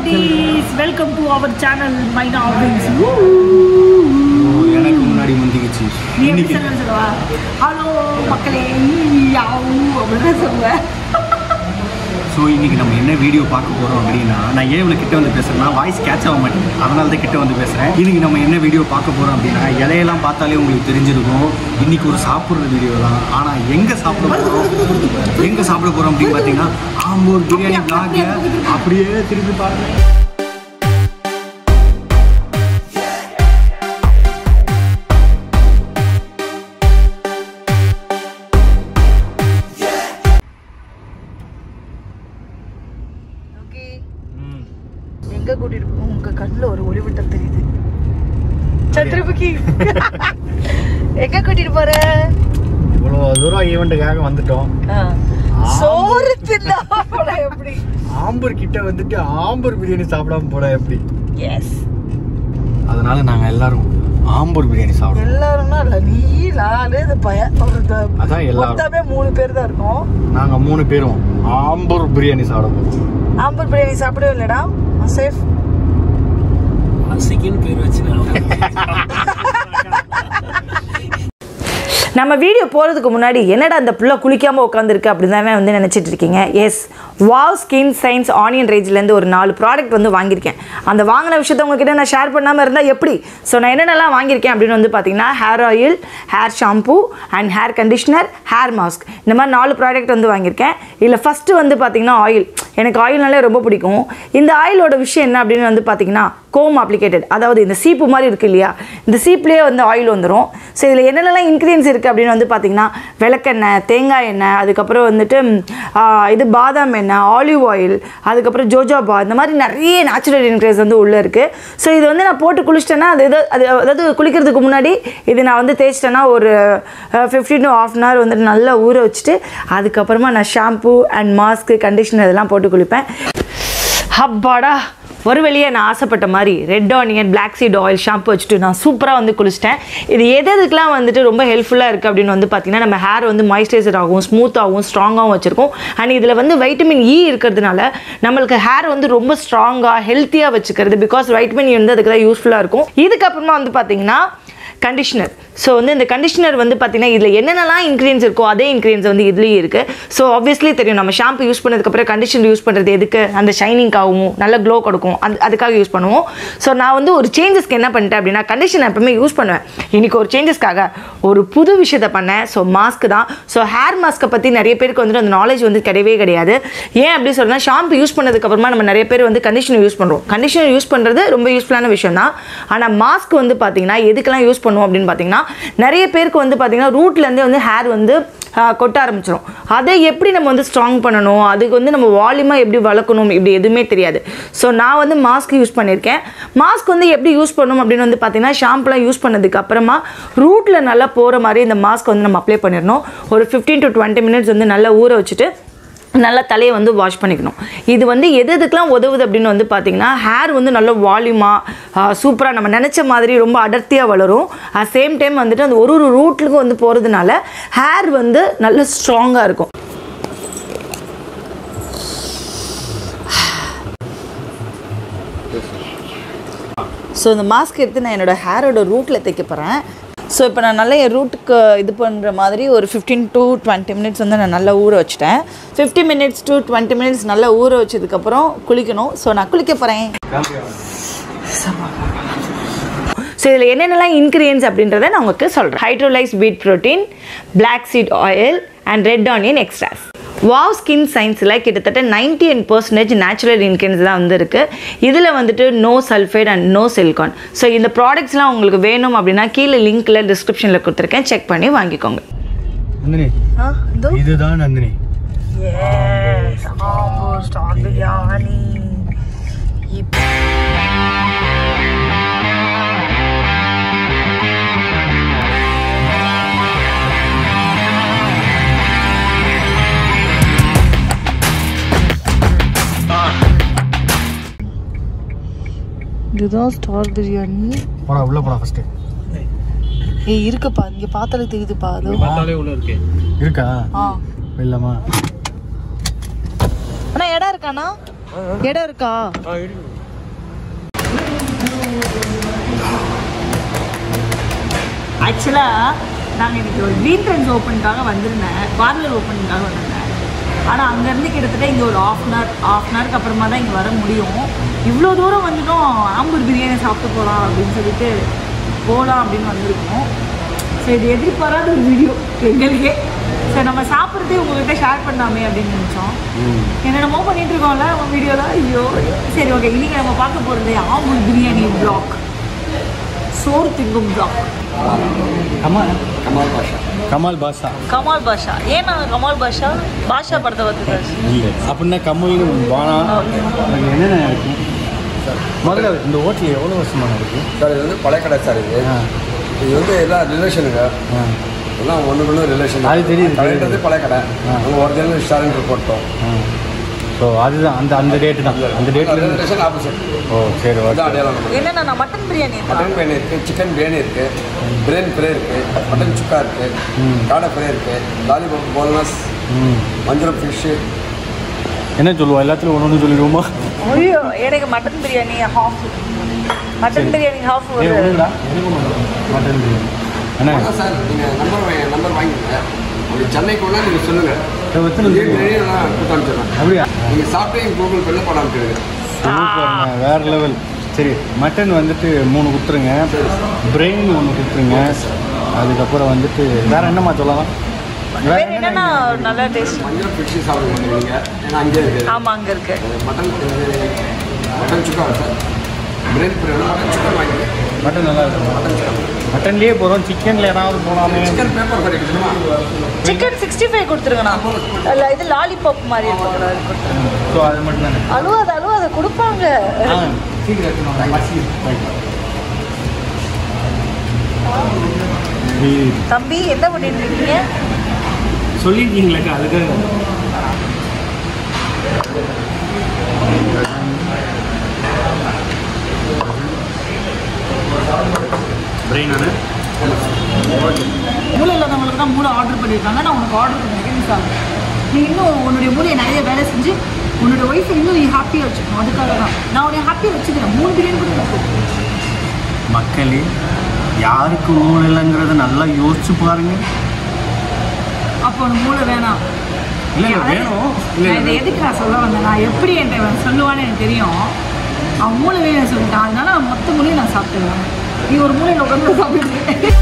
Please welcome to our channel மைனா ஆவின்ஸ் எனக்கு முன்னாடி முந்திக்கிச்சு நீ எப்படி இன்னைக்கு சொல்லுவேன் சொல்லுவா ஹலோ மக்களே யாவு அப்படின்னு சொல்லுவேன் ஸோ இன்னைக்கு நம்ம என்ன வீடியோ பார்க்க போகிறோம் அப்படின்னா நான் ஏன் இவ்வளோ கிட்ட வந்து பேசுறேன்னா வாய்ஸ் கேட்ச் ஆக மாட்டேங்குது அதனால தான் கிட்ட வந்து பேசுகிறேன் இன்னைக்கு நம்ம என்ன வீடியோ பார்க்க போகிறோம் அப்படின்னா இலையெல்லாம் பார்த்தாலே உங்களுக்கு தெரிஞ்சிருக்கும் இன்னைக்கு ஒரு சாப்பிட்ற வீடியோ தான் ஆனால் எங்கே சாப்பிட போகிறோம் எங்கே சாப்பிட போகிறோம் அப்படின்னு பார்த்தீங்கன்னா ஆம்பூர் பிரியாணி பிளாக அப்படியே திருப்பி பாருங்க ஓகே எங்க கூட்டிட்டு போ உங்க கண்ணுல ஒரு ஒளிவட்டம் தெரியுது சத்ரபுகி எங்க கூட்டிட்டு போற இவ்வளோ தூரம் ஈவெண்ட்டுக்காக வந்துட்டோம் சோறு தின்னாம போல எப்படி ஆம்பூர் கிட்ட வந்துட்டு ஆம்பூர் பிரியாணி சாப்பிடாம போட எப்படி எஸ் அதனால நாங்கள் எல்லாரும் ஆம்பூர் பிரியாணி சாப்பிடுவோம் எல்லாரும்னா இல்ல நீ நாலு இந்த பையன் ஒரு த- அதான் எல்லாரும். மொத்தமே மூணு பேர் தான் இருக்கோம் நாங்கள் மூணு பேரும் ஆம்பூர் பிரியாணி சாப்பிட போகிறோம் ஆம்பூர் பிரியாணி சாப்பிடவே இல்லடா சேஃப் செகண்ட் பேர் வச்சு நம்ம வீடியோ போகிறதுக்கு முன்னாடி என்னடா அந்த புள்ள குளிக்காமல் உட்காந்துருக்கு அப்படின்னு தானே வந்து நினச்சிட்டு இருக்கீங்க yes wow skin science onion ரேஞ்சிலேருந்து ஒரு நாலு ப்ராடக்ட் வந்து வாங்கியிருக்கேன் அந்த வாங்கின விஷயத்த உங்ககிட்ட நான் ஷேர் பண்ணாமல் இருந்தால் எப்படி ஸோ நான் என்னென்னலாம் வாங்கியிருக்கேன் அப்படின்னு வந்து பார்த்தீங்கன்னா hair oil hair shampoo and hair conditioner hair mask இந்த மாதிரி நாலு ப்ராடக்ட் வந்து வாங்கியிருக்கேன் இதில் ஃபஸ்ட்டு வந்து பார்த்தீங்கன்னா ஆயில் எனக்கு ஆயில்னாலே ரொம்ப பிடிக்கும் இந்த ஆயிலோட விஷயம் என்ன அப்படின்னு வந்து பார்த்தீங்கன்னா கோம் அப்ளிகேட்டட் அதாவது இந்த சீப்பு மாதிரி இருக்கு இல்லையா இந்த சீப்லேயே வந்து ஆயில் வந்துடும் ஸோ இதில் என்னென்னலாம் இன்க்ரீடியன்ஸ் இருக்குது அப்படின்னு வந்து பார்த்தீங்கன்னா விளக்கெண்ணெய் தேங்காய் எண்ணெய் அதுக்கப்புறம் வந்துட்டு ம், ஆ, இது பாதாம் எண்ணெய் ஆலிவ் ஆயில் அதுக்கப்புறம் ஜோஜோபா இந்த மாதிரி நிறைய நேச்சுரல் இன்க்ரீடியன்ஸ் வந்து உள்ளே இருக்குது ஸோ இது வந்து நான் போட்டு குளிச்சிட்டேன்னா அது எதோ அது அதாவது குளிக்கிறதுக்கு முன்னாடி இது நான் வந்து தேய்ச்சிட்டேன்னா ஒரு fifteen to half an hour வந்துட்டு நல்லா ஊற வச்சுட்டு அதுக்கப்புறமா நான் ஷாம்பூ அண்ட் மாஸ்க்கு கண்டிஷனர் இதெல்லாம் போட்டு குளிப்பேன் ஹப்பாடா ஒரு வெளியே நான் ஆசைப்பட்ட மாதிரி red onion black seed oil shampoo வச்சுட்டு நான் சூப்பராக வந்து குளிச்சிட்டேன் இது எது எதுக்கெலாம் வந்துட்டு ரொம்ப ஹெல்ப்ஃபுல்லாக இருக்குது அப்படின்னு வந்து பார்த்தீங்கன்னா நம்ம ஹேர் வந்து மாய்ஸ்சரைசர் ஆகும் ஸ்மூத்தாகவும் ஸ்ட்ராங்காகவும் வச்சுருக்கோம் அண்ட் இதில் வந்து வைட்டமின் இ இருக்கிறதுனால நம்மளுக்கு ஹேர் வந்து ரொம்ப ஸ்ட்ராங்காக ஹெல்த்தியாக வச்சுக்கிறது பிகாஸ் வைட்டமின் இ வந்து அதுக்கு தான் யூஸ்ஃபுல்லாக இருக்கும் இதுக்கப்புறமா வந்து பார்த்தீங்கன்னா கண்டிஷனர் ஸோ வந்து இந்த கண்டிஷனர் வந்து பார்த்தீங்கன்னா இதில் என்னென்னலாம் இன்க்ரீடியன்ஸ் இருக்கோ அதே இன்க்ரீடியன்ஸ் வந்து இதுலேயும் இருக்குது ஸோ ஆப்வியஸ்லி தெரியும் நம்ம ஷாம்பு யூஸ் பண்ணதுக்கப்புறம் கண்டிஷனர் யூஸ் பண்ணுறது எதுக்கு அந்த ஷைனிங்காகவும் நல்ல க்ளோ கொடுக்கும் அந்த அதுக்காக யூஸ் பண்ணுவோம் ஸோ நான் வந்து ஒரு சேஞ்சஸ்க்கு என்ன பண்ணிட்டேன் அப்படின்னா கண்டிஷனர் எப்பவுமே யூஸ் பண்ணுவேன் இன்னைக்கு ஒரு சேஞ்சஸ்க்காக ஒரு புது விஷயத்தை பண்ணேன் ஸோ மாஸ்க் தான் ஸோ ஹேர் மாஸ்க்கை பற்றி நிறைய பேருக்கு வந்துட்டு அந்த நாலேஜ் வந்து கிடையவே கிடையாது ஏன் அப்படி சொல்றேன்னா ஷாம்பு யூஸ் பண்ணதுக்கப்புறமா நம்ம நிறைய பேர் வந்து கண்டிஷனர் யூஸ் பண்ணுறோம் கண்டிஷனர் யூஸ் பண்ணுறது ரொம்ப யூஸ்ஃபுல்லான விஷயம் தான் ஆனால் மாஸ்க் வந்து பார்த்தீங்கன்னா எதுக்கெல்லாம் யூஸ் பண்ணுவோம் அப்படின்னு பார்த்தீங்கன்னா நிறைய பேருக்கு வந்து பார்த்தீங்கன்னா ரூட்லேருந்தே வந்து ஹேர் வந்து ஆஹ், கொட்ட ஆரம்பிச்சிடும் அதை எப்படி நம்ம வந்து ஸ்ட்ராங் பண்ணணும் அதுக்கு வந்து நம்ம வால்யூமாக எப்படி வளர்க்கணும் இப்படி எதுவுமே தெரியாது ஸோ நான் வந்து மாஸ்க் யூஸ் பண்ணியிருக்கேன் மாஸ்க் வந்து எப்படி யூஸ் பண்ணணும் அப்படின்னு வந்து பார்த்தீங்கன்னா ஷாம்புலாம் யூஸ் பண்ணதுக்கு அப்புறமா ரூட்டில் நல்லா போகிற மாதிரி இந்த மாஸ்க் வந்து நம்ம அப்ளை பண்ணிடணும் ஒரு ஃபிஃப்டீன் டு டுவெண்ட்டி மினிட்ஸ் வந்து நல்லா ஊற வச்சுட்டு நல்லா தலையை வந்து வாஷ் பண்ணிக்கணும் இது வந்து எது எதுக்கெலாம் உதவுது அப்படின்னு வந்து பார்த்தீங்கன்னா ஹேர் வந்து நல்ல வால்யூமாக சூப்பராக நம்ம நினச்ச மாதிரி ரொம்ப அடர்த்தியாக வளரும் அட் சேம் டைம் வந்துட்டு அந்த ஒரு ஒரு ரூட்லுக்கும் வந்து போகிறதுனால ஹேர் வந்து நல்ல ஸ்ட்ராங்காக இருக்கும் ஸோ இந்த மாஸ்க் எடுத்து நான் என்னோடய ஹேரோட ரூட்டில் தைக்க போகிறேன் ஸோ இப்போ நான் நல்லா என் ரூட்டுக்கு இது பண்ணுற மாதிரி ஒரு ஃபிஃப்டீன் டு டுவெண்ட்டி மினிட்ஸ் வந்து நான் நல்லா ஊற வச்சுட்டேன் fifty minutes to twenty minutes நல்லா ஊற வச்சதுக்கப்புறம் குளிக்கணும் ஸோ நான் குளிக்க போகிறேன் ஸோ இதில் என்னென்னலாம் இன்க்ரீடியன்ஸ் அப்படின்றத நான் உங்களுக்கு சொல்கிறேன் hydrolysed pea protein black seed oil and red onion extracts wow skin சயின்ஸில் கிட்டத்தட்ட ninety eight percentage natural ingredients தான் வந்து இருக்குது இதில் வந்துட்டு no sulphate and no silicone so இந்த ப்ராடக்ட்ஸ்லாம் உங்களுக்கு வேணும் அப்படின்னா கீழே லிங்க்கில் டிஸ்கிரிப்ஷனில் கொடுத்துருக்கேன் செக் பண்ணி வாங்கிக்கோங்க நந்தினி இதுதான் நந்தினி இதுதான் ஸ்டார் பிரியாணி போடா உள்ள போடா ஃபர்ஸ்ட் ஏய் இருக்குப்பா இங்கே பார்த்தாலே தெரியுதுப்பா அது பார்த்தாலே உள்ள இருக்கு இருக்கா ஆ இல்லம்மா அண்ணா இடம் இருக்காண்ணா இடம் இருக்கா ஆ இருக்கு ஆக்சுவலாக நாங்கள் இன்னைக்கு ஒரு க்ரீன் ட்ரெண்ட்ஸ் ஓப்பனுக்காக வந்திருந்தேன் பார்லர் ஓப்பனுக்காக வந்திருந்தேன் ஆனால் அங்கேருந்து கிட்டத்தட்ட இங்கே ஒரு half an hour half an ஹவருக்கு அப்புறமா தான் இங்கே வர முடியும் இவ்வளோ தூரம் வந்துட்டோம் ஆம்பூர் பிரியாணி சாப்பிட்டு போகலாம் அப்படின்னு சொல்லிட்டு போகலாம் அப்படின்னு வந்திருக்கோம் ஸோ இது எதிர்பாராத ஒரு வீடியோ எங்களுக்கே சரி நம்ம சாப்பிட்றதே உங்கள்கிட்ட ஷேர் பண்ணாமே அப்படின்னு நினச்சோம் என்னென்னமோ பண்ணிட்டு இருக்கோம்ல உங்கள் வீடியோவில் ஐயோ சரி ஓகே இன்னைக்கு நம்ம பார்க்க போகிறது ஆம்பூர் பிரியாணி பிளாக் சோறு திங்கும் பிளாக் கமால் கமால் பாஷா கமால் பாஷா கமால் பாஷா ஏன் நாங்கள் கமால் பாஷா பாஷா படத்தை பார்த்து இல்லை அப்படின்னா கம்மல்னு வானா அது என்னென்ன இருக்கும் முதல்ல இந்த ஹோட்டல் எவ்வளோ வருஷமான இருக்கு சார் இது வந்து பழைய கடை சார் இது ஆ. இது வந்து எல்லாம் ரிலேஷனுங்க ஆ எல்லாம் ஒன்றுக்குள்ள ரிலேஷன் அது தெரியுது, கடைன்றது தெரியுது. பழைய கடை ஆ. நம்ம ஒரிஜினல் ரெஸ்டாரண்ட் போட்டோம் ஸோ அதுதான் அந்த அந்த டேட்டு தான் அந்த டேட்டில் ரிலேஷன் ஆப்போசிட் ஓ சரி ஓகே இதுதான் அடையாளம் நமக்கு. என்னென்ன மட்டன் பிரியாணி மட்டன் பிரியாணி இருக்குது சிக்கன் பிரியாணி இருக்குது பிரியாணி ஃப்ரை இருக்குது மட்டன் சுக்கா இருக்குது ம். காடை ஃப்ரை இருக்குது லாலிபாப் போனஸ் ம் மஞ்சள் ஃபிஷ்ஷு என்ன சொல்லுவோம் எல்லாத்துலையும் ஒன்று ஒன்று சொல்லிடுவோமா ஐயோ எனக்கு mutton biryani half mutton biryani half ஏ ஒன்றுடா மட்டன் பிரியாணி என்ன அதான் சார் நீங்கள் நம்பர் வாங்கி நம்பர் வாங்கிக்கோங்க அப்படி சென்னைக்கு வேணால் நீங்கள் சொல்லுங்கள் இப்போ எத்தனை இதே இருக்கு? பிரியாணி நான் கொடுத்து அனுப்பிச்சிடுறேன் அப்படியா நீங்கள் சாப்பிட்டு எங்கள் கூகுள் பேரில் போட அனுப்பிச்சிடுங்க சூப்பர்ண்ணே, வேற லெவல் சரி மட்டன் வந்துட்டு மூணு கொடுத்துருங்க பிரெயின் ஒன்று கொடுத்துருங்க அதுக்கப்புறம் வந்துட்டு வேற என்னம்மா சொல்லலாம் வேற வேறு என்னென்னா நல்ல டேஸ்ட் மஞ்சள் ஃபிஷ்ஷு சாப்பிட மாட்டேங்கிறீங்க ஏன்னா அங்கே இருக்குது ஆமாம் அங்கே இருக்கு mutton mutton chukka sir brain fry mutton chicken வாங்கிக்கிறேன் மட்டன் நல்லா இருக்கும் மட்டன் சிக்கன் மட்டன்லேயே போகிறோம் சிக்கனில் ஏதாவது போகலாமே சிக்கன் பேப்பர் ஃப்ரை கிடைக்குமா சிக்கன் சிக்ஸ்டி ஃபைவ் கொடுத்துருங்கண்ணா இல்லை இது லாலிபாப் மாதிரி இருக்கும் அது கொடுத்துருங்க ஸோ அது மட்டும் தானே அழுவாத அழுவாத கொடுப்பாங்க ஆ சீக்கிரம் எடுத்துன்னு பசி தம்பி என்ன பண்ணிட்டு இருக்கீங்க சொல்லியிருக்கீங்களா அதுக்கு பிரெயினான மூளை இல்லாதவங்களுக்கு தான் மூளை ஆர்டர் பண்ணியிருக்காங்க நான் உனக்கு ஆர்டர் பண்ணியிருக்கேன் நீ சாப்பிடு நீ இன்னும் உன்னுடைய மூளையை நிறைய வேலை செஞ்சு உன்னோட ஒய்ஃபை இன்னும் நீ ஹாப்பியாக வச்சுக்கணும் அதுக்காக தான் நான் உன்னை ஹாப்பியாக வச்சுக்கிறேன் மூணு பிரியாணி கூட எனக்கு மக்களே யாருக்கு மூளை இல்லைங்கிறத நல்லா யோசிச்சு பாருங்க அப்போ உனக்கு மூளை வேணாம் இல்லை இல்லை வேணும் இல்லை நான் இதை எதுக்கு நான் சொல்ல வந்தேன் நான் எப்படி என்கிட்ட இவன் சொல்லுவான்னு எனக்கு தெரியும் அவன் மூளை வேணும்னு சொல்லிட்டான் அதனால நான் மொத்த மூலையும் நான் சாப்பிட்டுருவேன் நீ ஒரு மூலையில் உட்காந்து சாப்பிட்டு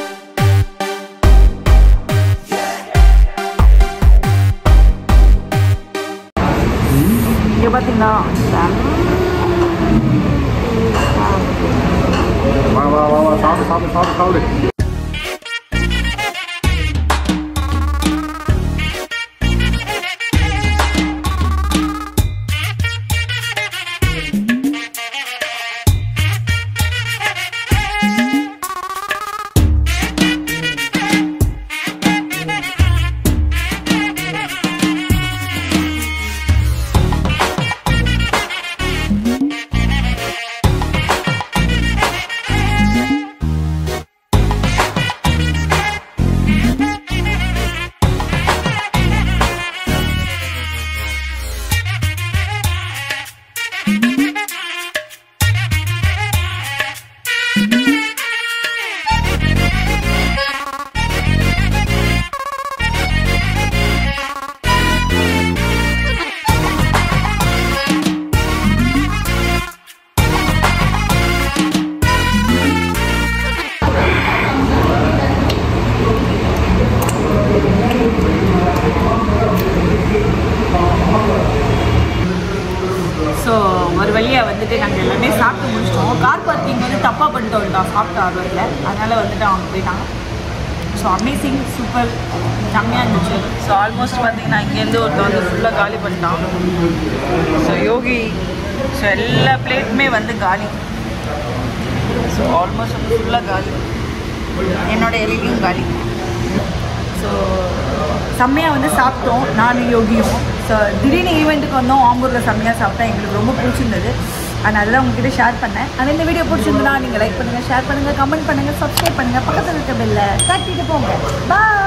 இங்கே பார்த்தீங்கன்னா வா வா வா வா சாப்பிடு சாப்பிடு சாப்பிடு சாப்பிடு ஸோ ஒரு வழியாக வந்துட்டு நாங்கள் எல்லாமே சாப்பிட்டு முடிச்சிட்டோம் கார் பார்க்கிங் வந்து தப்பாக பண்ணிட்டு வந்துட்டோம் சாப்பிட்ட ஆர்வரில் அதனால் வந்துட்டு அவங்க போயிட்டாங்க ஸோ அமேசிங் சூப்பர் செம்மையாக இருந்துச்சு ஸோ ஆல்மோஸ்ட் பார்த்தீங்கன்னா இங்கேருந்து ஒருத்தர் வந்து ஃபுல்லாக காலி பண்ணிட்டான் ஸோ யோகி ஸோ எல்லா பிளேட்டுமே வந்து காலி ஸோ ஆல்மோஸ்ட் வந்து ஃபுல்லாக காலி என்னோட எலிலையும் காலி ஸோ செம்மையாக வந்து சாப்பிட்டோம் நானும் யோகியும் ஸோ திடீர்னு ஈவெண்ட்டுக்கு வந்தோம் ஆம்பூரில் செம்மையாக சாப்பிட்டா எங்களுக்கு ரொம்ப பிடிச்சிருந்தது அதனால அதுதான் உங்ககிட்ட ஷேர் பண்ணேன் ஆனால் இந்த வீடியோ பிடிச்சிருந்தா நீங்கள் லைக் பண்ணுங்கள் ஷேர் பண்ணுங்கள் கமெண்ட் பண்ணுங்கள் சப்ஸ்கிரைப் பண்ணுங்கள் பக்கத்தில் இருக்க பெல்ல தட்டிட்டு போங்க பாய்